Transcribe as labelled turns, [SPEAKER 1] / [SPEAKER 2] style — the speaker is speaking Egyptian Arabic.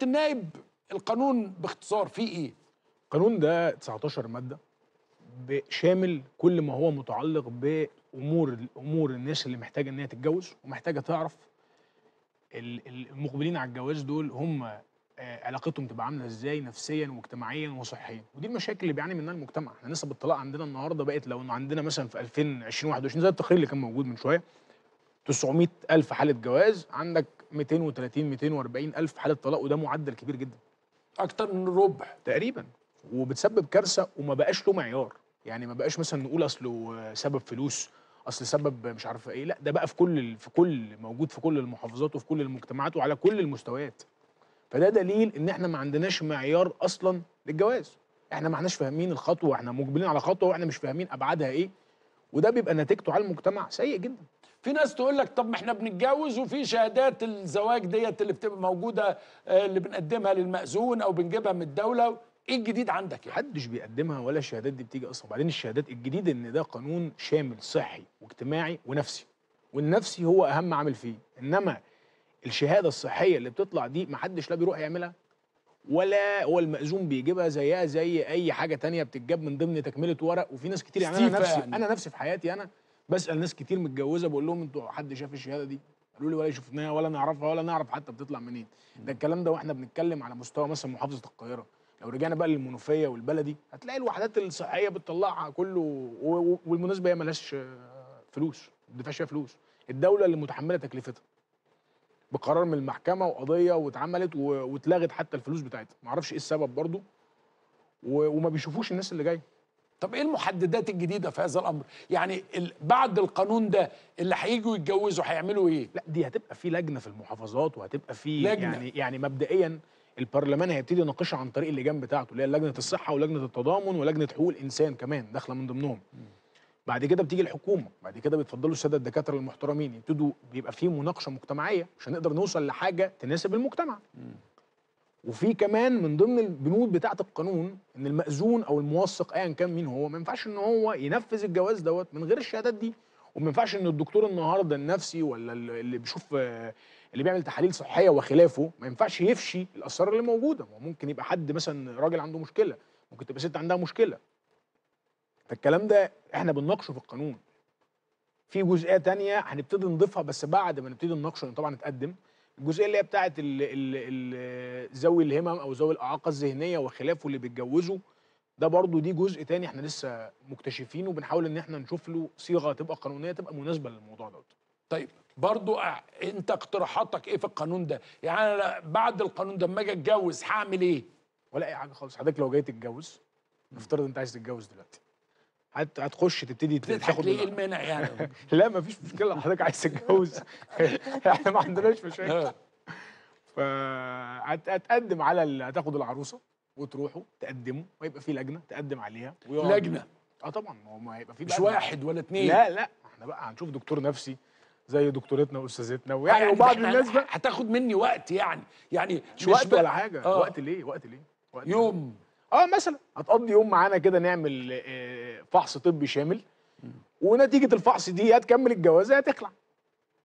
[SPEAKER 1] النائب القانون باختصار فيه ايه
[SPEAKER 2] القانون ده 19 ماده ب- شامل كل ما هو متعلق بامور امور الناس اللي محتاجه ان هي تتجوز ومحتاجه تعرف ال- ال- المقبلين على الجواز دول هم آه، علاقتهم تبقى عامله ازاي نفسيا واجتماعيا وصحيا ودي المشاكل اللي بيعاني منها المجتمع احنا نسب الطلاق عندنا النهارده بقت لو انه عندنا مثلا في 2020 21 زي التقرير اللي كان موجود من شويه 900 الف حاله جواز عندك 230 240 الف حاله طلاق وده معدل كبير جدا
[SPEAKER 1] اكتر من الربع
[SPEAKER 2] تقريبا وبتسبب كارثه وما بقاش له معيار يعني ما بقاش مثلا نقول اصله سبب فلوس اصل سبب مش عارفه ايه لا ده بقى في كل في كل موجود في كل المحافظات وفي كل المجتمعات وعلى كل المستويات فده دليل ان احنا ما عندناش معيار اصلا للجواز احنا ما احناش فاهمين الخطوه احنا مقبلين على خطوه واحنا مش فاهمين ابعادها ايه وده بيبقى نتيجته على المجتمع سيء جدا
[SPEAKER 1] في ناس تقول لك طب ما احنا بنتجوز وفي شهادات الزواج ديت اللي بتبقى موجوده آه، اللي بنقدمها للمأذون او بنجيبها من الدوله ايه الجديد عندك يعني
[SPEAKER 2] محدش بيقدمها ولا الشهادات دي بتيجي اصلا بعدين الشهادات الجديد ان ده قانون شامل صحي واجتماعي ونفسي والنفسي هو اهم عامل فيه انما الشهاده الصحيه اللي بتطلع دي محدش لا بيروح يعملها ولا هو المأذون بيجيبها زيها زي اي حاجه تانية بتتجاب من ضمن تكمله ورق وفي ناس كتير يعني انا
[SPEAKER 1] استيفا
[SPEAKER 2] نفسي
[SPEAKER 1] يعني.
[SPEAKER 2] انا نفسي في حياتي انا بسال ناس كتير متجوزه بقول لهم انتوا حد شاف الشهاده دي قالوا لي ولا شفناها ولا نعرفها ولا نعرف حتى بتطلع منين ده الكلام ده واحنا بنتكلم على مستوى مثلا محافظه القاهره لو رجعنا بقى للمنوفيه والبلدي هتلاقي الوحدات الصحيه بتطلعها كله و- و- والمناسبه هي ملهاش آه، فلوس ما بتدفعش فيها فلوس الدوله اللي متحمله تكلفتها بقرار من المحكمه وقضيه واتعملت و- واتلغت حتى الفلوس بتاعتها ما اعرفش ايه السبب برضو و- وما بيشوفوش الناس اللي جايه
[SPEAKER 1] طب ايه المحددات الجديده في هذا الامر يعني ال- بعد القانون ده اللي هيجوا يتجوزوا هيعملوا ايه
[SPEAKER 2] لا دي هتبقى في لجنه في المحافظات وهتبقى في
[SPEAKER 1] لجنة.
[SPEAKER 2] يعني يعني مبدئيا البرلمان هيبتدي يناقشها عن طريق اللجان بتاعته اللي هي لجنه الصحه ولجنه التضامن ولجنه حقوق الانسان كمان داخله من ضمنهم بعد كده بتيجي الحكومه بعد كده بيتفضلوا الساده الدكاتره المحترمين يبتدوا بيبقى في مناقشه مجتمعيه عشان نقدر نوصل لحاجه تناسب المجتمع وفي كمان من ضمن البنود بتاعه القانون ان المأذون او الموثق ايا كان مين هو ما ينفعش ان هو ينفذ الجواز دوت من غير الشهادات دي وما ينفعش ان الدكتور النهارده النفسي ولا اللي بيشوف آه، اللي بيعمل تحاليل صحيه وخلافه ما ينفعش يفشي الاسرار اللي موجوده ما هو ممكن يبقى حد مثلا راجل عنده مشكله ممكن تبقى ست عندها مشكله فالكلام ده احنا بنناقشه في القانون في جزئيه تانية هنبتدي نضيفها بس بعد ما نبتدي نناقشه لأن طبعا اتقدم الجزئيه اللي هي بتاعه ال- ال- ال- ذوي الهمم او ذوي الاعاقه الذهنيه وخلافه اللي بيتجوزوا ده برضو دي جزء تاني احنا لسه مكتشفينه وبنحاول ان احنا نشوف له صيغه تبقى قانونيه تبقى مناسبه للموضوع دوت
[SPEAKER 1] طيب برضو أع- انت اقتراحاتك ايه في القانون ده يعني انا بعد القانون ده اما اجي اتجوز هعمل ايه
[SPEAKER 2] ولا اي حاجه خالص حضرتك لو جاي تتجوز نفترض انت عايز تتجوز دلوقتي هت- هتخش تبتدي
[SPEAKER 1] بتضحك ليه ايه
[SPEAKER 2] ال-
[SPEAKER 1] المانع يعني
[SPEAKER 2] لا مفيش مشكله لو حضرتك عايز تتجوز احنا ما عندناش مشاكل
[SPEAKER 1] آه.
[SPEAKER 2] فهتقدم على ال- هتاخد العروسه وتروحوا تقدموا ويبقى في لجنه تقدم عليها ويقعد-
[SPEAKER 1] لجنه
[SPEAKER 2] اه طبعا ما هو ما هيبقى في
[SPEAKER 1] مش
[SPEAKER 2] بقى-
[SPEAKER 1] واحد ولا اتنين
[SPEAKER 2] لا لا احنا بقى هنشوف دكتور نفسي زي دكتورتنا واستاذتنا ويعني
[SPEAKER 1] يعني
[SPEAKER 2] وبعض
[SPEAKER 1] إحنا
[SPEAKER 2] الناس بقى
[SPEAKER 1] هتاخد مني وقت يعني يعني
[SPEAKER 2] مش وقت
[SPEAKER 1] بقى-
[SPEAKER 2] ولا حاجه
[SPEAKER 1] آه.
[SPEAKER 2] وقت ليه وقت ليه وقت ليه؟
[SPEAKER 1] يوم
[SPEAKER 2] اه مثلا هتقضي يوم معانا كده نعمل آه، فحص طبي شامل ونتيجه الفحص دي هتكمل الجوازه هتخلع